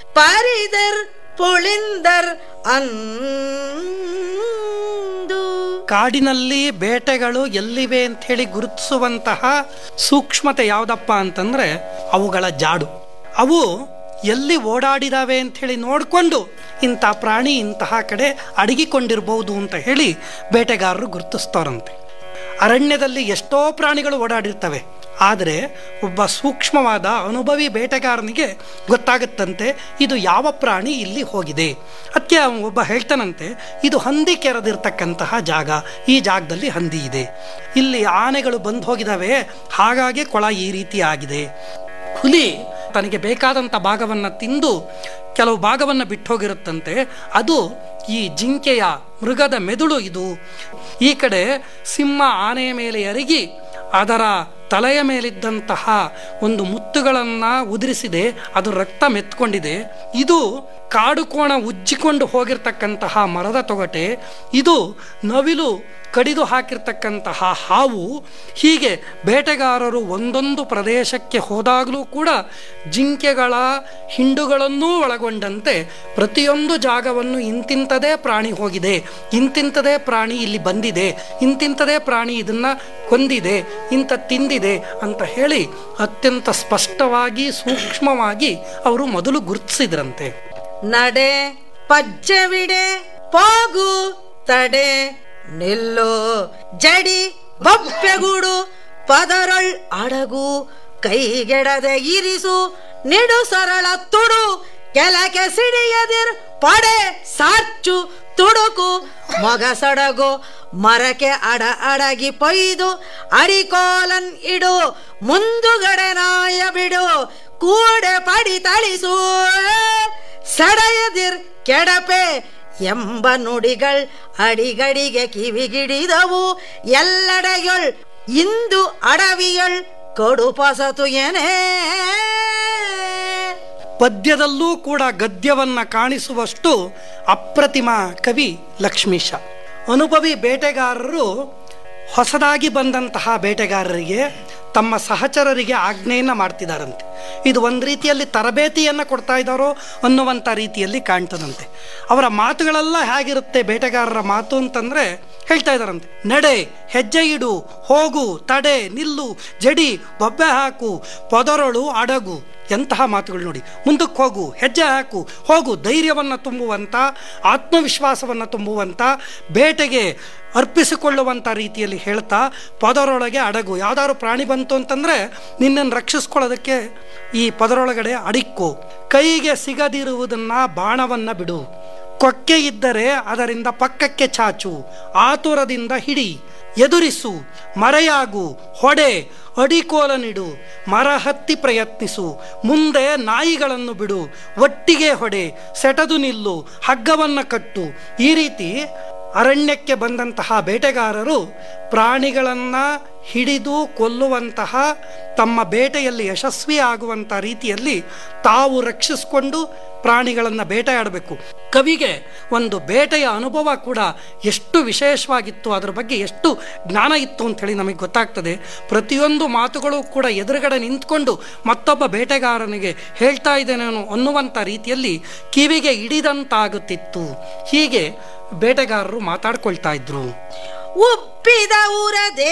ಪರಿದರ್ ಪೊಳಿಂದರ್ ಅಂದು ಕಾಡಿನಲ್ಲಿ ಬೇಟೆಗಳು ಎಲ್ಲಿವೆ ಅಂತ ಹೇಳಿ ಗುರುತಿಸುವಂತಹ ಸೂಕ್ಷ್ಮತೆ ಯಾವುದಪ್ಪ ಅಂತಂದ್ರೆ ಅವುಗಳ ಜಾಡು ಅವು ಎಲ್ಲಿ ಓಡಾಡಿದಾವೆ ಅಂತ ಹೇಳಿ ನೋಡಿಕೊಂಡು ಇಂಥ ಪ್ರಾಣಿ ಇಂತಹ ಕಡೆ ಅಡಗಿಕೊಂಡಿರ್ಬೋದು ಅಂತ ಹೇಳಿ ಬೇಟೆಗಾರರು ಗುರುತಿಸ್ತಾರಂತೆ ಅರಣ್ಯದಲ್ಲಿ ಎಷ್ಟೋ ಪ್ರಾಣಿಗಳು ಓಡಾಡಿರ್ತವೆ ಆದರೆ ಒಬ್ಬ ಸೂಕ್ಷ್ಮವಾದ ಅನುಭವಿ ಬೇಟೆಗಾರನಿಗೆ ಗೊತ್ತಾಗುತ್ತಂತೆ ಇದು ಯಾವ ಪ್ರಾಣಿ ಇಲ್ಲಿ ಹೋಗಿದೆ ಅದಕ್ಕೆ ಅವನು ಒಬ್ಬ ಹೇಳ್ತಾನಂತೆ ಇದು ಹಂದಿ ಕೆರೆದಿರ್ತಕ್ಕಂತಹ ಜಾಗ ಈ ಜಾಗದಲ್ಲಿ ಹಂದಿ ಇದೆ ಇಲ್ಲಿ ಆನೆಗಳು ಬಂದು ಹೋಗಿದಾವೆ ಹಾಗಾಗಿ ಕೊಳ ಈ ರೀತಿ ಆಗಿದೆ ಹುಲಿ ತನಗೆ ಬೇಕಾದಂಥ ಭಾಗವನ್ನು ತಿಂದು ಕೆಲವು ಭಾಗವನ್ನು ಬಿಟ್ಟು ಹೋಗಿರುತ್ತಂತೆ ಅದು ಈ ಜಿಂಕೆಯ ಮೃಗದ ಮೆದುಳು ಇದು ಈ ಕಡೆ ಸಿಂಹ ಆನೆಯ ಮೇಲೆ ಎರಗಿ ಅದರ ತಲೆಯ ಮೇಲಿದ್ದಂತಹ ಒಂದು ಮುತ್ತುಗಳನ್ನು ಉದುರಿಸಿದೆ ಅದು ರಕ್ತ ಮೆತ್ಕೊಂಡಿದೆ ಇದು ಕಾಡು ಕೋಣ ಉಜ್ಜಿಕೊಂಡು ಹೋಗಿರ್ತಕ್ಕಂತಹ ಮರದ ತೊಗಟೆ ಇದು ನವಿಲು ಕಡಿದು ಹಾಕಿರ್ತಕ್ಕಂತಹ ಹಾವು ಹೀಗೆ ಬೇಟೆಗಾರರು ಒಂದೊಂದು ಪ್ರದೇಶಕ್ಕೆ ಹೋದಾಗಲೂ ಕೂಡ ಜಿಂಕೆಗಳ ಹಿಂಡುಗಳನ್ನೂ ಒಳಗೊಂಡಂತೆ ಪ್ರತಿಯೊಂದು ಜಾಗವನ್ನು ಇಂತಿಂಥದೇ ಪ್ರಾಣಿ ಹೋಗಿದೆ ಇಂತಿಂಥದೇ ಪ್ರಾಣಿ ಇಲ್ಲಿ ಬಂದಿದೆ ಇಂತಿಂಥದೇ ಪ್ರಾಣಿ ಇದನ್ನ ಕೊಂದಿದೆ ಇಂಥ ತಿಂದಿದೆ ಅಂತ ಹೇಳಿ ಅತ್ಯಂತ ಸ್ಪಷ್ಟವಾಗಿ ಸೂಕ್ಷ್ಮವಾಗಿ ಅವರು ಮೊದಲು ಗುರುತಿಸಿದ್ರಂತೆ ನಡೆ ಪಜ್ಜವಿಡೆ ಪಾಗು ತಡೆ ನಿಲ್ಲು ಜಡಿ ಬಪ್ಪೆಗೂಡು ಪದರೊಳ್ ಅಡಗು ಕೈಗೆಡದೆ ಇರಿಸು ನಿಡು ಸರಳ ತುಡು ಕೆಲಕೆ ಸಿಡಿಯದಿರ್ ಪಡೆ ಸಾರ್ಚು ತುಡುಕು ಮೊಗ ಸಡಗು ಮರಕ್ಕೆ ಅಡ ಅಡಗಿ ಪೊಯ್ದು ಅಡಿಕೋಲನ್ ಇಡು ಮುಂದುಗಡೆ ನಾಯ ಬಿಡು ಕೂಡೆ ಪಡಿ ತಳಿಸು ಸಡೆಯದಿರ್ ಕೆಡಪೆ ಎಂಬ ನುಡಿಗಳ್ ಅಡಿಗಡಿಗೆ ಕಿವಿಗಿಡಿದವು ಎಲ್ಲೆಡೆಯೊಳ್ ಇಂದು ಅಡವಿಯೊಳ್ ಕೊಡು ಪಸತು ಏನೇ ಪದ್ಯದಲ್ಲೂ ಕೂಡ ಗದ್ಯವನ್ನ ಕಾಣಿಸುವಷ್ಟು ಅಪ್ರತಿಮ ಕವಿ ಲಕ್ಷ್ಮೀಶ ಅನುಭವಿ ಬೇಟೆಗಾರರು ಹೊಸದಾಗಿ ಬಂದಂತಹ ಬೇಟೆಗಾರರಿಗೆ ತಮ್ಮ ಸಹಚರರಿಗೆ ಆಜ್ಞೆಯನ್ನು ಮಾಡ್ತಿದ್ದಾರಂತೆ ಇದು ಒಂದು ರೀತಿಯಲ್ಲಿ ತರಬೇತಿಯನ್ನು ಕೊಡ್ತಾ ಇದ್ದಾರೋ ಅನ್ನುವಂಥ ರೀತಿಯಲ್ಲಿ ಕಾಣ್ತದಂತೆ ಅವರ ಮಾತುಗಳೆಲ್ಲ ಹೇಗಿರುತ್ತೆ ಬೇಟೆಗಾರರ ಮಾತು ಅಂತಂದರೆ ಹೇಳ್ತಾ ಇದ್ದಾರಂತೆ ನಡೆ ಹೆಜ್ಜೆ ಇಡು ಹೋಗು ತಡೆ ನಿಲ್ಲು ಜಡಿ ಬೊಬ್ಬೆ ಹಾಕು ಪೊದರೊಳು ಅಡಗು ಎಂತಹ ಮಾತುಗಳು ನೋಡಿ ಮುಂದಕ್ಕೆ ಹೋಗು ಹೆಜ್ಜೆ ಹಾಕು ಹೋಗು ಧೈರ್ಯವನ್ನು ತುಂಬುವಂಥ ಆತ್ಮವಿಶ್ವಾಸವನ್ನು ತುಂಬುವಂಥ ಬೇಟೆಗೆ ಅರ್ಪಿಸಿಕೊಳ್ಳುವಂಥ ರೀತಿಯಲ್ಲಿ ಹೇಳ್ತಾ ಪದರೊಳಗೆ ಅಡಗು ಯಾವ್ದಾದ್ರು ಪ್ರಾಣಿ ಬಂತು ಅಂತಂದರೆ ನಿನ್ನನ್ನು ರಕ್ಷಿಸ್ಕೊಳ್ಳೋದಕ್ಕೆ ಈ ಪದರೊಳಗಡೆ ಅಡಿಕ್ಕು ಕೈಗೆ ಸಿಗದಿರುವುದನ್ನು ಬಾಣವನ್ನು ಬಿಡು ಕೊಕ್ಕೆ ಇದ್ದರೆ ಅದರಿಂದ ಪಕ್ಕಕ್ಕೆ ಚಾಚು ಆತುರದಿಂದ ಹಿಡಿ ಎದುರಿಸು ಮರೆಯಾಗು ಹೊಡೆ ಅಡಿಕೋಲನಿಡು ಮರ ಹತ್ತಿ ಪ್ರಯತ್ನಿಸು ಮುಂದೆ ನಾಯಿಗಳನ್ನು ಬಿಡು ಒಟ್ಟಿಗೆ ಹೊಡೆ ಸೆಟದು ನಿಲ್ಲು ಹಗ್ಗವನ್ನು ಕಟ್ಟು ಈ ರೀತಿ ಅರಣ್ಯಕ್ಕೆ ಬಂದಂತಹ ಬೇಟೆಗಾರರು ಪ್ರಾಣಿಗಳನ್ನು ಹಿಡಿದು ಕೊಲ್ಲುವಂತಹ ತಮ್ಮ ಬೇಟೆಯಲ್ಲಿ ಯಶಸ್ವಿ ಆಗುವಂಥ ರೀತಿಯಲ್ಲಿ ತಾವು ರಕ್ಷಿಸಿಕೊಂಡು ಪ್ರಾಣಿಗಳನ್ನು ಬೇಟೆಯಾಡಬೇಕು ಕವಿಗೆ ಒಂದು ಬೇಟೆಯ ಅನುಭವ ಕೂಡ ಎಷ್ಟು ವಿಶೇಷವಾಗಿತ್ತು ಅದರ ಬಗ್ಗೆ ಎಷ್ಟು ಜ್ಞಾನ ಇತ್ತು ಅಂಥೇಳಿ ನಮಗೆ ಗೊತ್ತಾಗ್ತದೆ ಪ್ರತಿಯೊಂದು ಮಾತುಗಳು ಕೂಡ ಎದುರುಗಡೆ ನಿಂತ್ಕೊಂಡು ಮತ್ತೊಬ್ಬ ಬೇಟೆಗಾರನಿಗೆ ಹೇಳ್ತಾ ಇದ್ದೇನೇನೋ ಅನ್ನುವಂಥ ರೀತಿಯಲ್ಲಿ ಕಿವಿಗೆ ಹಿಡಿದಂತಾಗುತ್ತಿತ್ತು ಹೀಗೆ ಬೇಟೆಗಾರರು ಮಾತಾಡ್ಕೊಳ್ತಾ ಇದ್ರು ಉಪ್ಪಿದ ಊರದೆ